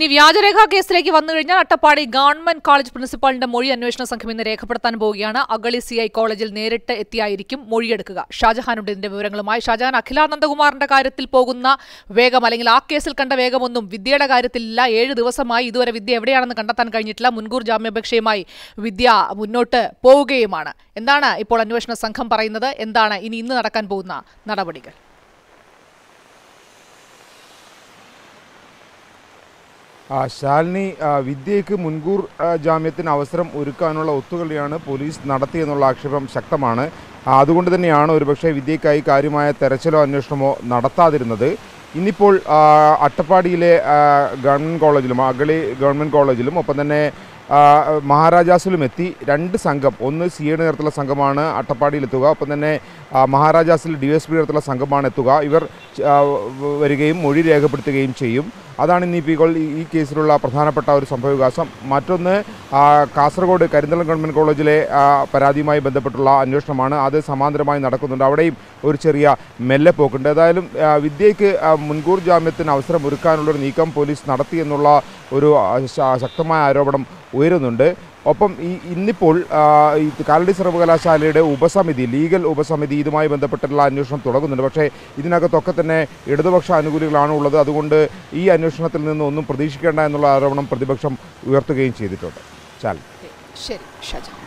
ഇനി വ്യാജരേഖാ കേസിലേക്ക് വന്നു കഴിഞ്ഞാൽ അട്ടപ്പാടി ഗവൺമെന്റ് കോളേജ് പ്രിൻസിപ്പാളിന്റെ മൊഴി അന്വേഷണ സംഘം ഇന്ന് രേഖപ്പെടുത്താൻ പോവുകയാണ് അഗളി സി ഐ കോളേജിൽ നേരിട്ട് എത്തിയായിരിക്കും മൊഴിയെടുക്കുക ഷാജഹാനുണ്ട് ഇതിന്റെ വിവരങ്ങളുമായി ഷാജഹാൻ അഖിലാനന്ദകുമാറിന്റെ കാര്യത്തിൽ പോകുന്ന വേഗം അല്ലെങ്കിൽ ആ കേസിൽ കണ്ട വേഗമൊന്നും വിദ്യയുടെ കാര്യത്തിലില്ല ഏഴ് ദിവസമായി ഇതുവരെ വിദ്യ എവിടെയാണെന്ന് കണ്ടെത്താൻ കഴിഞ്ഞിട്ടില്ല മുൻകൂർ ജാമ്യാപേക്ഷയുമായി വിദ്യ മുന്നോട്ട് പോവുകയുമാണ് എന്താണ് ഇപ്പോൾ അന്വേഷണ സംഘം പറയുന്നത് എന്താണ് ഇനി ഇന്ന് നടക്കാൻ പോകുന്ന നടപടികൾ ആ, ശാലിനി ആ, വിദ്യയ്ക്ക് മുൻകൂർ ആ, ജാമ്യത്തിന് അവസരം ഒരുക്കാനുള്ള ഒത്തുകളിയാണ് പോലീസ് നടത്തിയെന്നുള്ള ആക്ഷേപം ശക്തമാണ് ആ, അതുകൊണ്ട് തന്നെയാണ് ഒരുപക്ഷെ വിദ്യയ്ക്കായി കാര്യമായ തെരച്ചിലോ അന്വേഷണമോ നടത്താതിരുന്നത് ഇന്നിപ്പോൾ ആ, അട്ടപ്പാടിയിലെ ആ, ഗവൺമെൻറ് കോളേജിലും അഗളി ഗവൺമെൻറ് കോളേജിലും ഒപ്പം തന്നെ ആ, മഹാരാജാസിലും എത്തി രണ്ട് സംഘം ഒന്ന് സി എയുടെ നേതൃത്വത്തിലുള്ള സംഘമാണ് അട്ടപ്പാടിയിൽ എത്തുക ഒപ്പം തന്നെ ആ, മഹാരാജാസിൽ ഡി എസ് പി നേതൃത്വത്തിലുള്ള സംഘമാണ് എത്തുക ഇവർ ആ, വരികയും മൊഴി രേഖപ്പെടുത്തുകയും ചെയ്യും അതാണ് ഇന്നിപ്പോൾ ഈ- ഈ കേസിലുള്ള പ്രധാനപ്പെട്ട ഒരു സംഭവവികാസം മറ്റൊന്ന് ആ, കാസർഗോഡ് കരിന്തളം ഗവൺമെൻറ് കോളേജിലെ ആ, പരാതിയുമായി ബന്ധപ്പെട്ടുള്ള അന്വേഷണമാണ് അത് സമാന്തരമായി നടക്കുന്നുണ്ട് അവിടെയും ഒരു ചെറിയ മെല്ലെപ്പോക്കുണ്ട് ഏതായാലും ആ, വിദ്യയ്ക്ക് ആ, മുൻകൂർ ജാമ്യത്തിന് അവസരം ഒരുക്കാനുള്ളൊരു നീക്കം പോലീസ് നടത്തി എന്നുള്ള ഒരു ആ, ശ- ശക്തമായ ആരോപണം ഉയരുന്നുണ്ട് ഒപ്പം ഈ ഇന്നിപ്പോൾ ആ, ഈ കാലടി സർവകലാശാലയുടെ ഉപസമിതി ലീഗൽ ഉപസമിതി ഇതുമായി ബന്ധപ്പെട്ടുള്ള അന്വേഷണം തുടങ്ങുന്നുണ്ട് പക്ഷേ ഇതിനകത്തൊക്കെ തന്നെ ഇടതുപക്ഷ അനുകൂലികളാണ് ഉള്ളത് അതുകൊണ്ട് ഈ അന്വേഷണത്തിൽ നിന്ന് ഒന്നും പ്രതീക്ഷിക്കേണ്ട എന്നുള്ള ആരോപണം പ്രതിപക്ഷം ഉയർത്തുകയും ചെയ്തിട്ടുണ്ട് ചാൽ ശരി ഷാജഹാൻ